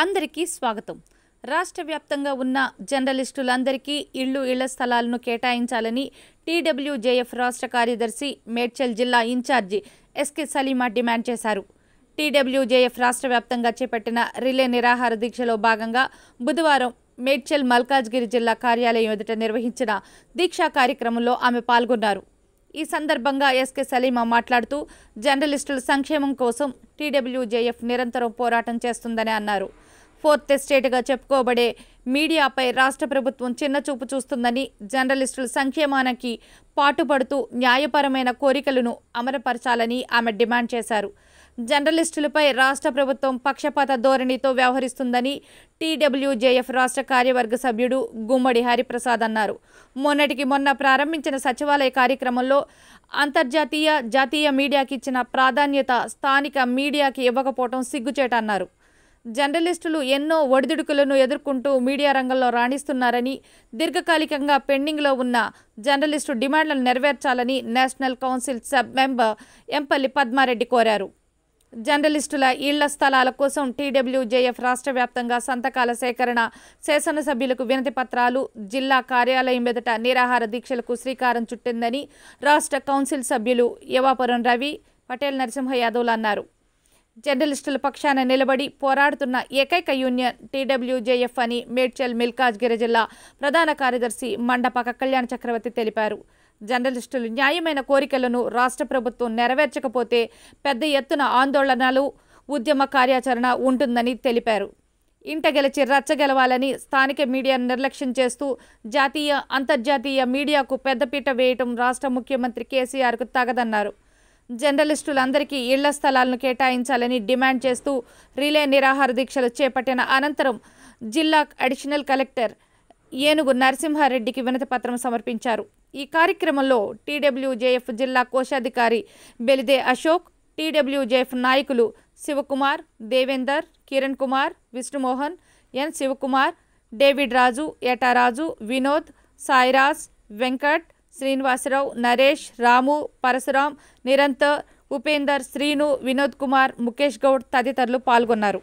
అందరికీ స్వాగతం రాష్ట్ర వ్యాప్తంగా ఉన్న జర్నలిస్టులందరికీ ఇళ్లు ఇళ్ల స్థలాలను కేటాయించాలని టీడబ్ల్యూజేఎఫ్ రాష్ట్ర కార్యదర్శి మేడ్చల్ జిల్లా ఇన్ఛార్జి ఎస్కే సలీమా డిమాండ్ చేశారు టీడబ్ల్యూజేఎఫ్ రాష్ట్ర వ్యాప్తంగా చేపట్టిన రిలే నిరాహార దీక్షలో భాగంగా బుధవారం మేడ్చల్ మల్కాజ్గిరి జిల్లా కార్యాలయం ఎదుట నిర్వహించిన దీక్షా కార్యక్రమంలో ఆమె పాల్గొన్నారు ఈ సందర్భంగా ఎస్కే సలీమా మాట్లాడుతూ జర్నలిస్టుల సంక్షేమం కోసం టీడబ్ల్యూజేఎఫ్ నిరంతరం పోరాటం చేస్తుందని అన్నారు ఫోర్త్ ఎస్టేట్గా చెప్పుకోబడే మీడియాపై రాష్ట్ర ప్రభుత్వం చిన్నచూపు చూస్తుందని జర్నలిస్టుల సంక్షేమానికి పాటుపడుతూ న్యాయపరమైన కోరికలను అమలుపరచాలని ఆమె డిమాండ్ చేశారు జర్నలిస్టులపై రాష్ట్ర ప్రభుత్వం పక్షపాత ధోరణితో వ్యవహరిస్తుందని టీడబ్ల్యూజేఎఫ్ రాష్ట్ర కార్యవర్గ సభ్యుడు గుమ్మడి హరిప్రసాద్ అన్నారు మొన్నటికి మొన్న ప్రారంభించిన సచివాలయ కార్యక్రమంలో అంతర్జాతీయ జాతీయ మీడియాకి ఇచ్చిన ప్రాధాన్యత స్థానిక మీడియాకి ఇవ్వకపోవటం సిగ్గుచేటన్నారు జర్నలిస్టులు ఎన్నో ఒడిదుడుకులను ఎదుర్కొంటూ మీడియా రంగంలో రాణిస్తున్నారని దీర్ఘకాలికంగా పెండింగ్లో ఉన్న జర్నలిస్టు డిమాండ్లను నెరవేర్చాలని national council sub member Empalli Padma Reddy కోరారు జర్నలిస్టుల ఇళ్ల స్థలాల కోసం టీడబ్ల్యూజేఎఫ్ రాష్ట్ర వ్యాప్తంగా సంతకాల సేకరణ శాసనసభ్యులకు వినతి పత్రాలు జిల్లా కార్యాలయం ఎదుట నిరాహార దీక్షలకు శ్రీకారం చుట్టిందని రాష్ట్ర కౌన్సిల్ సభ్యులు యవాపురం రవి పటేల్ నరసింహ యాదవ్లు అన్నారు జర్నలిస్టుల పక్షాన నిలబడి పోరాడుతున్న ఏకైక యూనియన్ టీడబ్ల్యూజేఎఫ్ అని మేడ్చల్ మిల్కాజ్గిరి జిల్లా ప్రధాన కార్యదర్శి మండపక కళ్యాణ చక్రవర్తి తెలిపారు జర్నలిస్టులు న్యాయమైన కోరికలను రాష్ట్ర ప్రభుత్వం నెరవేర్చకపోతే పెద్ద ఎత్తున ఆందోళనలు ఉద్యమ కార్యాచరణ ఉంటుందని తెలిపారు ఇంట గెలిచి రచ్చ గెలవాలని స్థానిక మీడియాను నిర్లక్ష్యం చేస్తూ జాతీయ అంతర్జాతీయ మీడియాకు పెద్దపీట వేయటం రాష్ట్ర ముఖ్యమంత్రి కేసీఆర్కు తగదన్నారు జర్నలిస్టులందరికీ ఇళ్ల స్థలాలను కేటాయించాలని డిమాండ్ చేస్తూ రిలే నిరాహార దీక్షలు చేపట్టిన అనంతరం జిల్లా అడిషనల్ కలెక్టర్ ఏనుగు నరసింహారెడ్డికి వినతి పత్రం సమర్పించారు ఈ కార్యక్రమంలో టీడబ్ల్యూజేఎఫ్ జిల్లా కోశాధికారి బెలిదే అశోక్ టీడబ్ల్యూజేఎఫ్ నాయకులు శివకుమార్ దేవేందర్ కిరణ్ కుమార్ విష్ణుమోహన్ ఎన్ శివకుమార్ డేవిడ్ రాజు ఏటారాజు వినోద్ సాయిరాజ్ వెంకట్ శ్రీనివాసరావు నరేష్ రాము పరశురాం నిరంతర్ ఉపేందర్ శ్రీను వినోద్ కుమార్ ముఖేష్ గౌడ్ తదితరులు పాల్గొన్నారు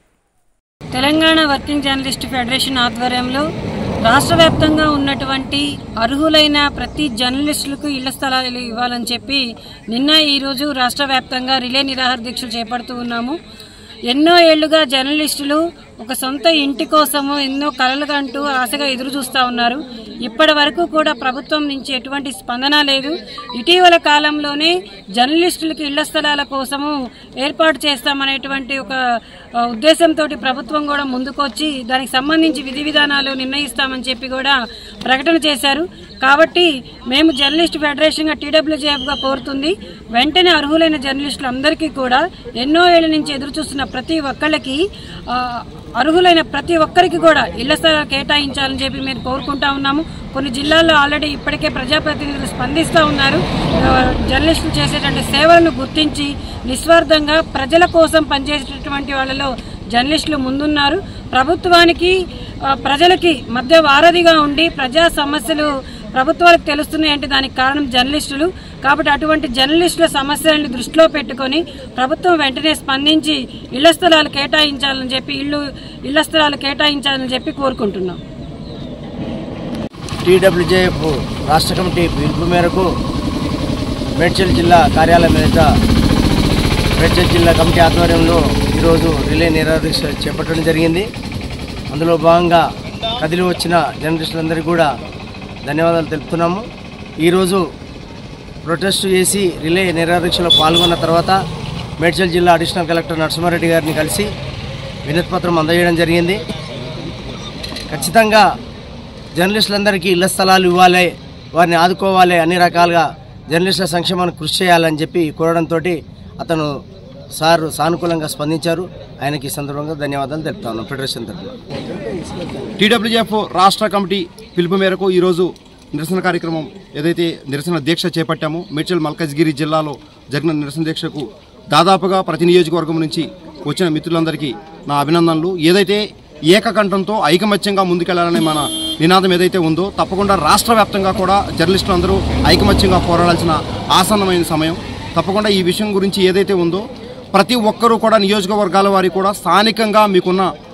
తెలంగాణ వర్కింగ్ జర్నలిస్ట్ ఫెడరేషన్ ఆధ్వర్యంలో రాష్ట్ర వ్యాప్తంగా ఉన్నటువంటి అర్హులైన ప్రతి జర్నలిస్టులకు ఇళ్ల స్థలాలు ఇవ్వాలని చెప్పి నిన్న ఈరోజు రాష్ట్ర వ్యాప్తంగా రిలే నిరాహార దీక్షలు చేపడుతూ ఉన్నాము ఎన్నో ఏళ్లుగా జర్నలిస్టులు ఒక సొంత ఇంటి కోసము ఎన్నో కలలు కంటూ ఆశగా ఎదురు చూస్తూ ఉన్నారు ఇప్పటి వరకు కూడా ప్రభుత్వం నుంచి ఎటువంటి స్పందన లేదు ఇటీవల కాలంలోనే జర్నలిస్టులకి ఇళ్ల స్థలాల కోసము ఏర్పాటు చేస్తామనేటువంటి ఒక ఆ, ఉద్దేశంతో ప్రభుత్వం కూడా ముందుకొచ్చి దానికి సంబంధించి విధి విధానాలు నిర్ణయిస్తామని చెప్పి కూడా ప్రకటన చేశారు కాబట్టి మేము జర్నలిస్ట్ ఫెడరేషన్గా టీడబ్ల్యూజేఎఫ్గా కోరుతుంది వెంటనే అర్హులైన జర్నలిస్టులందరికీ కూడా ఎన్నో ఏళ్ల నుంచి ఎదురు చూస్తున్న ప్రతి ఒక్కళ్ళకి ఆ, అర్హులైన ప్రతి ఒక్కరికి కూడా ఇళ్ల స్థలాలు కేటాయించాలని చెప్పి మేము కోరుకుంటా ఉన్నాము కొన్ని జిల్లాల్లో ఆల్రెడీ ఇప్పటికే ప్రజాప్రతినిధులు స్పందిస్తూ ఉన్నారు ఆ, జర్నలిస్టులు చేసేటువంటి సేవలను గుర్తించి నిస్వార్థంగా ప్రజల కోసం పనిచేసేటటువంటి వాళ్ళలో జర్నలిస్టులు ముందున్నారు ప్రభుత్వానికి ఆ, ప్రజలకి మధ్య వారధిగా ఉండి ప్రజా సమస్యలు ప్రభుత్వాలకు తెలుస్తున్నాయంటే దానికి కారణం జర్నలిస్టులు కాబట్టి అటువంటి జర్నలిస్టుల సమస్యలను దృష్టిలో పెట్టుకొని ప్రభుత్వం వెంటనే స్పందించి ఇళ్ల స్థలాలు కేటాయించాలని చెప్పి ఇల్లు ఇళ్ల స్థలాలు కేటాయించాలని చెప్పి కోరుకుంటున్నాం టీడబ్ల్యూజేఎఫ్ రాష్ట్ర కమిటీ పిలుపు మేరకు మేడ్చల్ జిల్లా కార్యాలయం ఎదుట మేడ్చల్ జిల్లా కమిటీ ఆధ్వర్యంలో ఈరోజు రిలే నిరాదీక్ష చేపట్టడం జరిగింది అందులో భాగంగా కదిలి వచ్చిన జర్నలిస్టులందరికీ కూడా ధన్యవాదాలు తెలుపుతున్నాము ఈరోజు ప్రొటెస్ట్ చేసి రిలే నిరాదీక్షలో పాల్గొన్న తర్వాత మేడ్చల్ జిల్లా అడిషనల్ కలెక్టర్ నరసింహారెడ్డి గారిని కలిసి వినతి పత్రం అందజేయడం జరిగింది ఖచ్చితంగా జర్నలిస్టులందరికీ ఇళ్ల స్థలాలు ఇవ్వాలి వారిని ఆదుకోవాలి అన్ని రకాలుగా జర్నలిస్టుల సంక్షేమానికి కృషి చేయాలని చెప్పి కోరడంతో అతను సార్ సానుకూలంగా స్పందించారు ఆయనకి ఈ సందర్భంగా ధన్యవాదాలు తెలుపుతా ఉన్నాం ఫెడరేషన్ తరఫున టీడబ్ల్యూఎఫ్ రాష్ట్ర కమిటీ పిలుపు మేరకు ఈరోజు నిరసన కార్యక్రమం ఏదైతే నిరసన దీక్ష చేపట్టామో మేడ్చల్ మల్కజ్గిరి జిల్లాలో జరిగిన నిరసన దీక్షకు దాదాపుగా ప్రతి నియోజకవర్గం నుంచి వచ్చిన మిత్రులందరికీ నా అభినందనలు ఏదైతే ఏకకంఠంతో ఐకమత్యంగా ముందుకెళ్లాలనే మన నినాదం ఏదైతే ఉందో తప్పకుండా రాష్ట్ర వ్యాప్తంగా కూడా జర్నలిస్టులు అందరూ ఐకమత్యంగా పోరాడాల్సిన ఆసన్నమైన సమయం తప్పకుండా ఈ విషయం గురించి ఏదైతే ఉందో ప్రతి ఒక్కరూ కూడా నియోజకవర్గాల వారి కూడా స్థానికంగా మీకున్న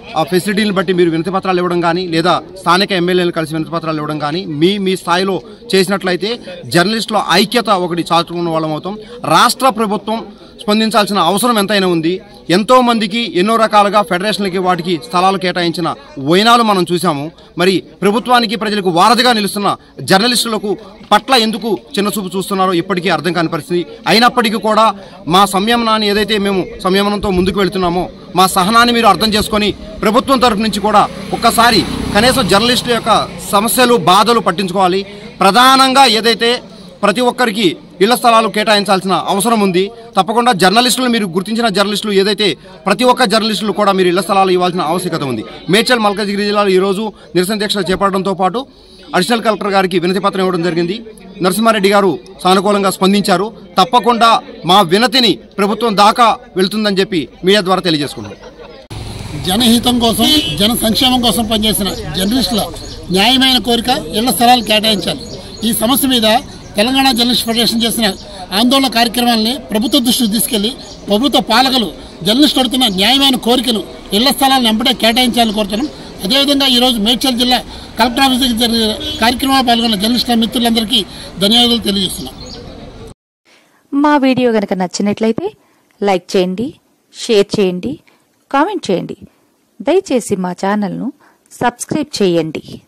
ఆ ఫెసిలిటీని బట్టి మీరు వినతి పత్రాలు ఇవ్వడం కానీ లేదా స్థానిక ఎమ్మెల్యేలు కలిసి వినతి పత్రాలు ఇవ్వడం కానీ మీ మీ స్థాయిలో చేసినట్లయితే జర్నలిస్టుల ఐక్యత ఒకటి చాటుకున్న వాళ్ళం అవుతాం రాష్ట్ర ప్రభుత్వం స్పందించాల్సిన అవసరం ఎంతైనా ఉంది ఎంతో మందికి ఎన్నో రకాలుగా ఫెడరేషన్లకి వాటికి స్థలాలు కేటాయించిన వైనాలు మనం చూసాము మరి ప్రభుత్వానికి ప్రజలకు వారధిగా నిలుస్తున్న జర్నలిస్టులకు పట్ల ఎందుకు చిన్నచూపు చూస్తున్నారో ఇప్పటికీ అర్థం కాని పరిస్థితి అయినప్పటికీ కూడా మా సంయమనాన్ని ఏదైతే మేము సంయమనంతో ముందుకు వెళ్తున్నామో మా సహనాన్ని మీరు అర్థం చేసుకొని ప్రభుత్వం తరఫు నుంచి కూడా ఒక్కసారి కనీసం జర్నలిస్టుల యొక్క సమస్యలు బాధలు పట్టించుకోవాలి ప్రధానంగా ఏదైతే ప్రతి ఒక్కరికి ఇళ్ల స్థలాలు కేటాయించాల్సిన అవసరం ఉంది తప్పకుండా జర్నలిస్టులు మీరు గుర్తించిన జర్నలిస్టులు ఏదైతే ప్రతి ఒక్క జర్నలిస్టులు కూడా మీరు ఇళ్ల స్థలాలు ఇవ్వాల్సిన ఆవశ్యకత ఉంది మేడ్చల్ మల్కాజిగిరి జిల్లాలో ఈరోజు నిరసన దీక్ష చేపట్టడంతో పాటు అడిషనల్ కలెక్టర్ గారికి వినతి పత్రం ఇవ్వడం జరిగింది నరసింహారెడ్డి గారు సానుకూలంగా స్పందించారు తప్పకుండా మా వినతిని ప్రభుత్వం దాకా వెళ్తుందని చెప్పి మీడియా ద్వారా తెలియజేసుకున్నాం జనహితం కోసం జన సంక్షేమం కోసం పనిచేసిన జర్నలిస్టుల న్యాయమైన కోరిక ఇళ్ల స్థలాలు కేటాయించాలి ఈ సమస్య మీద తెలంగాణ జర్నలిస్ట్ ఫెడరేషన్ చేసిన ఆందోళన కార్యక్రమాలని ప్రభుత్వ దృష్టికి తీసుకెళ్లి ప్రభుత్వ పాలకులు జర్నలిస్టు అడుగుతున్న న్యాయమైన కోరికలు ఇళ్ల స్థలాలను వెంబడే కేటాయించాలని కోరుతున్నాం అదేవిధంగా ఈరోజు మేడ్చల్ జిల్లా కలెక్టర్ ఆఫీస్ దగ్గర జరిగిన కార్యక్రమంలో పాల్గొన్న జర్నలిస్టుల మిత్రులందరికీ ధన్యవాదాలు తెలియజేస్తున్నాం మా వీడియో గనక నచ్చినట్లయితే లైక్ చేయండి షేర్ చేయండి కామెంట్ చేయండి దయచేసి మా ఛానల్ను సబ్స్క్రైబ్ చేయండి